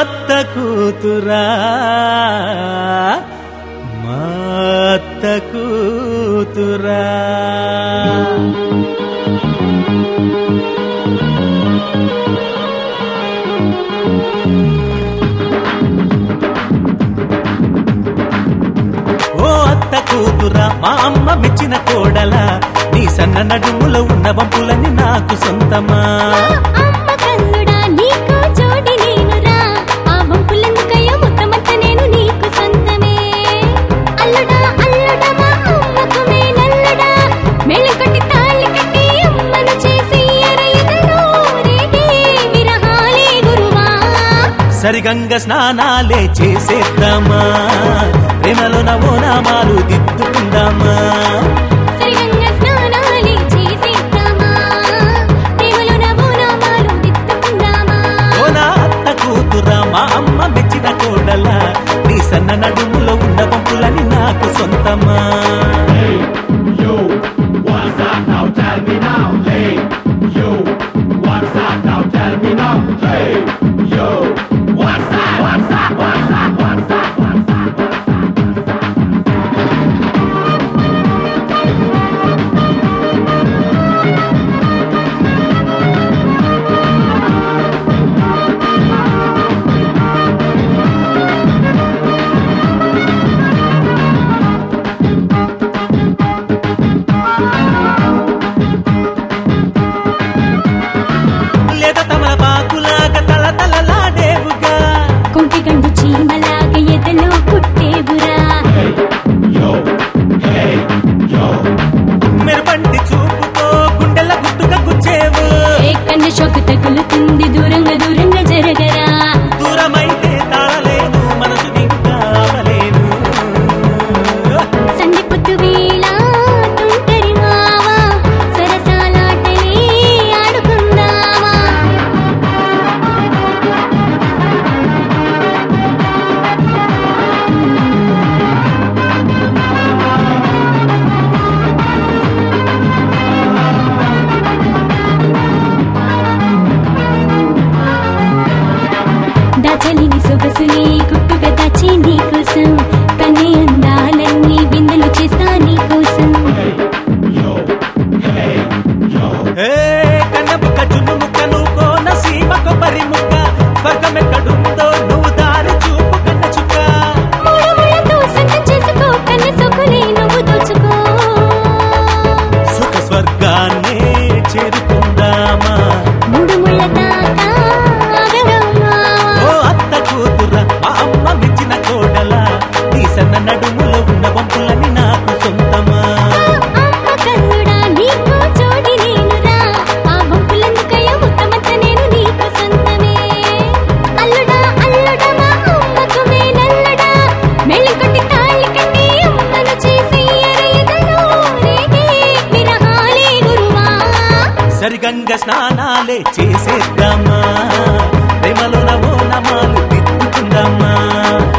అత్త కూతురా మా అత్త కూతురా ఓ అత్త కూతురా మా అమ్మ మెచ్చిన కోడలా నీ సన్న నడుములో ఉన్న వంపులని నాకు సొంతమా అమ్మ కల్లుడా నీకు జోడి నేనురా ఆ వంపులెందుకయ్యా మొత్తమంతా నేను నీకు సొంతమే అల్లుడా అల్లుడా మా అమ్మకు మేనల్లుడా మేళం కొట్టి తాళి కట్టి అమ్మను చేసి ఎరయుదలో రేగే విరహాలే గురువా సరిగంగ స్నానాలే చేసేద్దామా ప్రేమలో నవో నామాలు దిద్దుకుందామా సరిగంగ స్నానాలే చేసేద్దామా ప్రేమలో నవోనామాలు దిద్దుకుందామా ఓ నా అత్త కూతురా మా అమ్మ మెచ్చిన కోడలా నీ సన్న నడుములో ఉన్న వంపులని నాకు సొంతమా Yo, what's that now? Tell me now. Hey, yo, what's that now? Tell me now. Hey, yo, what's that? What's that? What's that? What's that? What's that? లేదా తమల పాకులాగా తల తలలాడేవుగా కుంటి గండు చీమలాగా ఎదలో కుట్టేవురా Yo, hey, yo, మెరుపంటి చూపుతో గుండెల గుట్టుగా గుచ్చేవు ఏ కన్ను షోకు తగులుతుంది దూరంగా దూరంగా జరగరా దూరమైతే తాళలేను మనసు ఇంకా ఆపలేను సంధి పొద్దు వేళ తుంటరి మావా సరసాలాటలే ఆడుకుందామా దాచలిని సొగసుని గుట్టుగా దాచి నీ కోసం కన్నే అందాలన్నీ బిందెలు చేస్తా నీ కోసం yo, hey, yo. ఏ కన్న ముక్క చున్ను ముక్క నువ్వు కోన సీమ కొబ్బరి ముక్క స్వర్గం ఎక్కడుందో నువ్వు దారి చూపు కన్న చుక్క మూడు ముళ్ళతో సంతం చేసుకో కన్న సొక్కులే నువ్వు దోచుకో సుఖ స్వర్గాన్నే చేరుకుందామా మూడు ముళ్ళ దాకా ఆగరమ్మా. ఓ అత్త కూతురా మా అమ్మ మెచ్చిన కోడలా నీ సన్న నడుములో ఉన్న వంపులని నాకు సొంతమా అమ్మ కన్నుడా నీకు జోడి నేనురా ఆ వంపులెందుకయ్యా మొత్తమంతా నేను నీకు సొంతమే అల్లుడా అల్లుడా మా అమ్మకు మేనల్లుడా మెళ్ళి కొట్టి తాళి కట్టి అమ్మను చేసి ఎరయుదలో రేగే విరహాలే గురువా సరిగంగ స్నానాలే చేసేద్దామా ప్రేమలో నవో నమాలు దిద్దుకుందామా